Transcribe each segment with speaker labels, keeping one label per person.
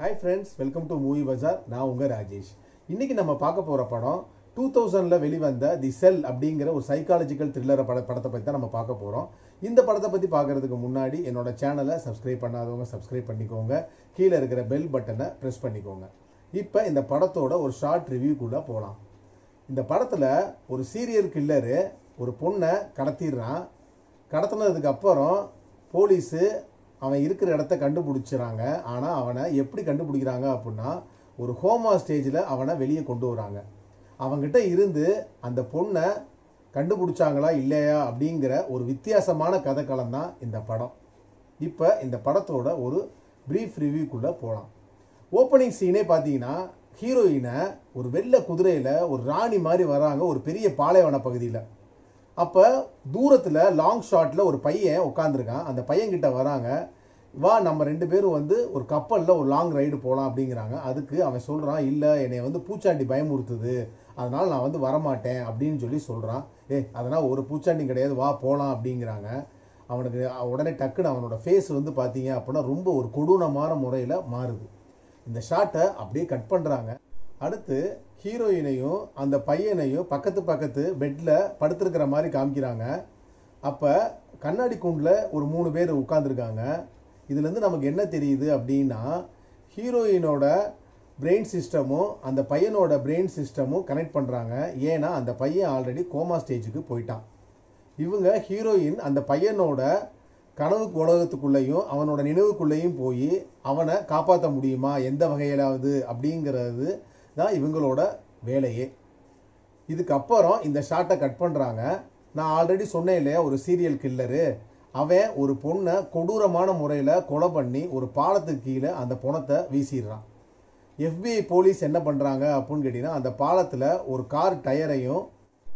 Speaker 1: hi friends welcome to movie bazaar நான் உங்க ராஜேஷ் இன்னைக்கு நம்ம பார்க்க போற படம் டூ தௌசண்ட்ல வெளிவந்த தி செல் அப்படிங்கிற ஒரு சைக்காலஜிக்கல் த்ரில்லர் பட படத்தை பத்தி தான் நம்ம பார்க்க போறோம் இந்த படத்தை பத்தி பார்க்கறதுக்கு முன்னாடி என்னோட சேனலை சப்ஸ்கிரைப் பண்ணாதவங்க சப்ஸ்கிரைப் பண்ணிக்கோங்க கீழே இருக்கிற பெல் பட்டனை ப்ரெஸ் பண்ணிக்கோங்க இப்போ இந்த படத்தோட ஒரு ஷார்ட் ரிவ்யூக்குள்ள போகலாம் இந்த படத்துல ஒரு சீரியல் கில்லரு ஒரு பொண்ணை கடத்திடுறான் கடத்தினதுக்கு அப்புறம் போலீஸு அவன் இருக்கிற இடத்த கண்டுபிடிச்சிறாங்க ஆனால் அவனை எப்படி கண்டுபிடிக்கிறாங்க அப்படின்னா ஒரு ஹோமா ஸ்டேஜில் அவனை வெளியே கொண்டு வராங்க அவங்கிட்ட இருந்து அந்த பொண்ணை கண்டுபிடிச்சாங்களா இல்லையா அப்படிங்கிற ஒரு வித்தியாசமான கதைக்களம் தான் இந்த படம் இப்போ இந்த படத்தோட ஒரு ப்ரீஃப் ரிவ்யூக்குள்ளே போகலாம் ஓப்பனிங் சீனே பார்த்தீங்கன்னா ஹீரோயினை ஒரு வெள்ளை குதிரையில் ஒரு ராணி மாதிரி வராங்க ஒரு பெரிய பாலைவன பகுதியில் அப்போ தூரத்தில் லாங் ஷாட்டில் ஒரு பையன் உட்காந்துருக்கான் அந்த பையன்கிட்ட வராங்க வா நம்ம ரெண்டு பேரும் வந்து ஒரு கப்பலில் ஒரு லாங் ரைடு போகலாம் அப்படிங்கிறாங்க அதுக்கு அவன் சொல்கிறான் இல்லை என்னை வந்து பூச்சாண்டி பயமுறுத்துது அதனால் நான் வந்து வரமாட்டேன் அப்படின்னு சொல்லி சொல்கிறான் ஏ அதனால் ஒரு பூச்சாண்டி கிடையாது வா போகலாம் அப்படிங்கிறாங்க அவனுக்கு உடனே டக்குன்னு அவனோட ஃபேஸ் வந்து பார்த்தீங்க அப்படின்னா ரொம்ப ஒரு கொடூரமான முறையில் மாறுது இந்த ஷாட்டை அப்படியே கட் பண்ணுறாங்க அடுத்து ஹீரோயினையும் அந்த பையனையும் பக்கத்து பக்கத்து பெட்டில் படுத்திருக்கிற மாதிரி காமிக்கிறாங்க அப்போ கண்ணாடி கூண்டில் ஒரு மூணு பேர் உட்காந்துருக்காங்க இதுலேருந்து நமக்கு என்ன தெரியுது அப்படின்னா ஹீரோயினோட பிரெயின் சிஸ்டமும் அந்த பையனோட பிரெயின் சிஸ்டமும் கனெக்ட் பண்ணுறாங்க ஏன்னா அந்த பையன் ஆல்ரெடி கோமா ஸ்டேஜுக்கு போயிட்டான் இவங்க ஹீரோயின் அந்த பையனோட கனவு உலகத்துக்குள்ளேயும் அவனோட நினைவுக்குள்ளேயும் போய் அவனை காப்பாற்ற முடியுமா எந்த வகையிலாவது அப்படிங்கிறது தான் இவங்களோட வேலையே இதுக்கப்புறம் இந்த ஷாட்டை கட் பண்ணுறாங்க நான் ஆல்ரெடி சொன்னேன் இல்லையா ஒரு சீரியல் கில்லரு அவன் ஒரு பொண்ணை கொடூரமான முறையில் கொலை பண்ணி ஒரு பாலத்துக்கு கீழே அந்த பணத்தை வீசிடுறான் எஃபிஐ போலீஸ் என்ன பண்ணுறாங்க அப்படின்னு கேட்டிங்கன்னா அந்த பாலத்தில் ஒரு கார் டயரையும்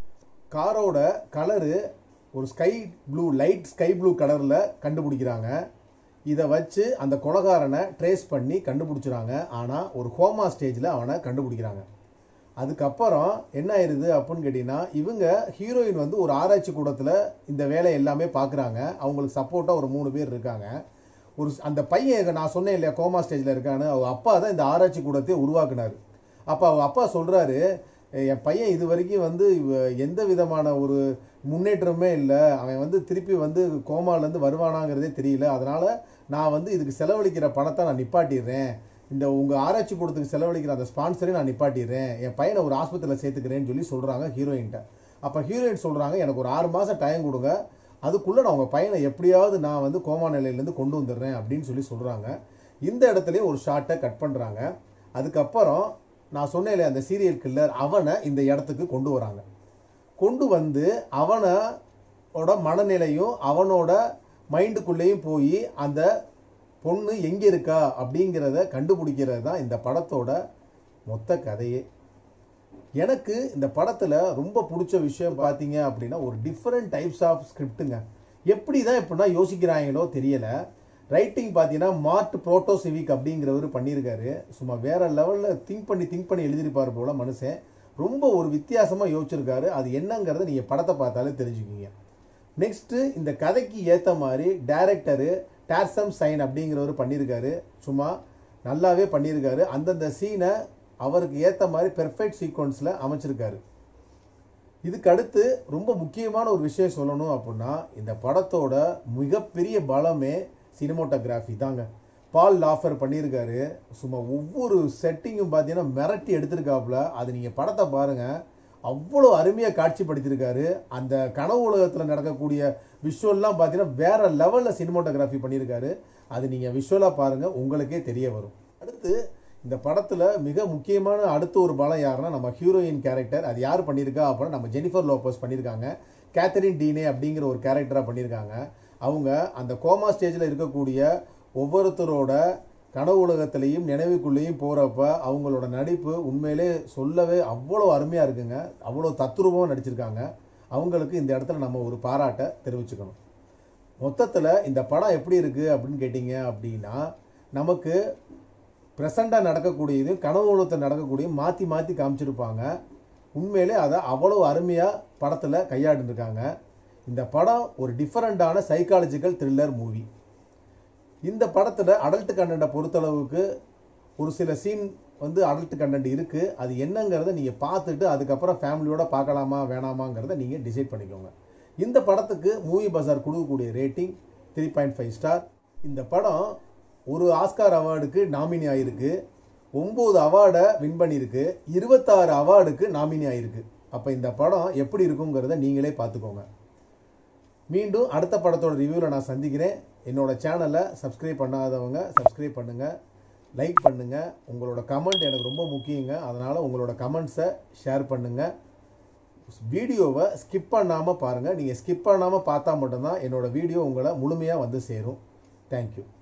Speaker 1: காரோட கலரு ஒரு sky blue light sky blue கலரில் கண்டுபிடிக்கிறாங்க இதை வச்சு அந்த கொலகாரனை ட்ரேஸ் பண்ணி கண்டுபிடிச்சிறாங்க ஆனால் ஒரு ஹோமா ஸ்டேஜில் அவனை கண்டுபிடிக்கிறாங்க அதுக்கப்புறம் என்ன ஆயிடுது அப்படின்னு கேட்டிங்கன்னா இவங்க ஹீரோயின் வந்து ஒரு ஆராய்ச்சி கூடத்தில் இந்த வேலை எல்லாமே பார்க்குறாங்க அவங்களுக்கு சப்போர்ட்டாக ஒரு மூணு பேர் இருக்காங்க ஒரு அந்த பையன் நான் சொன்னேன் இல்லையா கோமா ஸ்டேஜில் இருக்கான்னு அவங்க அப்பா தான் இந்த ஆராய்ச்சி கூடத்தையே உருவாக்குனார் அப்போ அவங்க அப்பா சொல்கிறாரு என் பையன் இது வரைக்கும் வந்து எந்த விதமான ஒரு முன்னேற்றமே இல்லை அவன் வந்து திருப்பி வந்து கோமாலேருந்து வருவானாங்கிறதே தெரியல அதனால் நான் வந்து இதுக்கு செலவழிக்கிற பணத்தை நான் நிப்பாட்டிடுறேன் இந்த உங்கள் ஆராய்ச்சி கூடத்துக்கு செலவழிக்கிற அந்த ஸ்பான்சரையும் நான் நிப்பாட்டிடுறேன் என் பையனை ஒரு ஆஸ்பத்திரியில் சேர்த்துக்கிறேன்னு சொல்லி சொல்கிறாங்க ஹீரோயின்ட்ட அப்போ ஹீரோயின் சொல்கிறாங்க எனக்கு ஒரு ஆறு மாதம் டைம் கொடுங்க அதுக்குள்ளே நான் உங்கள் பையனை எப்படியாவது நான் வந்து கோமா நிலையிலேருந்து கொண்டு வந்துடுறேன் அப்படின்னு சொல்லி சொல்கிறாங்க இந்த இடத்துலையும் ஒரு ஷார்ட்டை கட் பண்ணுறாங்க அதுக்கப்புறம் நான் சொன்னேன் அந்த சீரியல் கில்லர் அவனை இந்த இடத்துக்கு கொண்டு வராங்க கொண்டு வந்து அவனோட மனநிலையும் அவனோட மைண்டுக்குள்ளேயும் போய் அந்த பொண்ணு எங்கே இருக்கா அப்படிங்கிறத கண்டுபிடிக்கிறது தான் இந்த படத்தோட மொத்த கதையே எனக்கு இந்த படத்தில் ரொம்ப பிடிச்ச விஷயம் பார்த்தீங்க அப்படின்னா ஒரு டிஃப்ரெண்ட் டைப்ஸ் ஆஃப் ஸ்கிரிப்டுங்க எப்படி தான் எப்படின்னா யோசிக்கிறாங்களோ தெரியல ரைட்டிங் பார்த்தீங்கன்னா மார்ட் புரோட்டோ சிவிக் அப்படிங்கிறவர் பண்ணியிருக்காரு சும்மா வேற லெவலில் திங்க் பண்ணி திங்க் பண்ணி எழுதியிருப்பார் போல மனுஷன் ரொம்ப ஒரு வித்தியாசமாக யோசிச்சிருக்காரு அது என்னங்கிறத நீங்கள் படத்தை பார்த்தாலே தெரிஞ்சுக்கிங்க நெக்ஸ்ட்டு இந்த கதைக்கு ஏற்ற மாதிரி டைரக்டரு டேர்சம் சைன் அப்படிங்கிறவர் பண்ணியிருக்காரு சும்மா நல்லாவே பண்ணியிருக்காரு அந்தந்த சீனை அவருக்கு ஏற்ற மாதிரி பெர்ஃபெக்ட் சீக்வன்ஸில் அமைச்சிருக்காரு இதுக்கு அடுத்து ரொம்ப முக்கியமான ஒரு விஷயம் சொல்லணும் அப்படின்னா இந்த படத்தோட மிகப்பெரிய பலமே சினிமோட்டோகிராஃபி தாங்க பால் லாஃபர் பண்ணியிருக்காரு சும்மா ஒவ்வொரு செட்டிங்கும் பார்த்தீங்கன்னா மிரட்டி எடுத்திருக்காப்புல அது நீங்கள் படத்தை பாருங்கள் அவ்வளோ அருமையாக காட்சிப்படுத்தியிருக்காரு அந்த கனவு உலகத்தில் நடக்கக்கூடிய விஷுவல்லாம் பார்த்தீங்கன்னா வேற லெவலில் சினிமோட்டோகிராஃபி பண்ணியிருக்காரு அது நீங்கள் விஷுவலாக பாருங்கள் உங்களுக்கே தெரிய வரும் அடுத்து இந்த படத்தில் மிக முக்கியமான அடுத்த ஒரு பலம் யாருன்னா நம்ம ஹீரோயின் கேரக்டர் அது யார் பண்ணியிருக்கா அப்படின்னா நம்ம ஜெனிஃபர் லோப்பஸ் பண்ணியிருக்காங்க கேத்தரின் டீனே அப்படிங்கிற ஒரு கேரக்டராக பண்ணியிருக்காங்க அவங்க அந்த கோமா ஸ்டேஜில் இருக்கக்கூடிய ஒவ்வொருத்தரோட கனவு உலகத்திலையும் நினைவுக்குள்ளேயும் போகிறப்ப அவங்களோட நடிப்பு உண்மையிலே சொல்லவே அவ்வளோ அருமையாக இருக்குங்க அவ்வளோ தத்துரூபமாக நடிச்சிருக்காங்க அவங்களுக்கு இந்த இடத்துல நம்ம ஒரு பாராட்டை தெரிவிச்சுக்கணும் மொத்தத்தில் இந்த படம் எப்படி இருக்குது அப்படின்னு கேட்டிங்க அப்படின்னா நமக்கு ப்ரெசண்டாக நடக்கக்கூடியது கனவு உலகத்தில் நடக்கக்கூடிய மாற்றி மாற்றி காமிச்சிருப்பாங்க உண்மையிலே அதை அவ்வளோ அருமையாக படத்தில் கையாண்டுருக்காங்க இந்த படம் ஒரு டிஃப்ரெண்ட்டான சைக்காலஜிக்கல் த்ரில்லர் மூவி இந்த படத்தில் அடல்ட் கண்டென்ட்டை பொறுத்தளவுக்கு ஒரு சில சீன் வந்து அடல்ட் கண்டென்ட் இருக்கு அது என்னங்கிறத நீங்க பார்த்துட்டு அதுக்கப்புறம் ஃபேமிலியோட பார்க்கலாமா வேணாமாங்கிறத நீங்க டிசைட் பண்ணிக்கோங்க இந்த படத்துக்கு மூவி பஜார் கொடுக்கக்கூடிய rating three point five star இந்த படம் ஒரு ஆஸ்கார் அவார்டுக்கு நாமினி ஆயிருக்கு ஒம்பது அவார்டை வின் பண்ணியிருக்கு இருபத்தாறு அவார்டுக்கு நாமினி ஆயிருக்கு அப்போ இந்த படம் எப்படி இருக்குங்கிறத நீங்களே பார்த்துக்கோங்க மீண்டும் அடுத்த படத்தோட ரிவ்யூவில் நான் சந்திக்கிறேன் என்னோட சேனலை சப்ஸ்கிரைப் பண்ணாதவங்க சப்ஸ்கிரைப் பண்ணுங்கள் லைக் பண்ணுங்கள் உங்களோட கமெண்ட் எனக்கு ரொம்ப முக்கியங்க அதனால் உங்களோட கமெண்ட்ஸை ஷேர் பண்ணுங்கள் வீடியோவை ஸ்கிப் பண்ணாமல் பாருங்கள் நீங்கள் ஸ்கிப் பண்ணாமல் பார்த்தா மட்டும்தான் என்னோட வீடியோ உங்களை முழுமையாக வந்து சேரும் தேங்க்யூ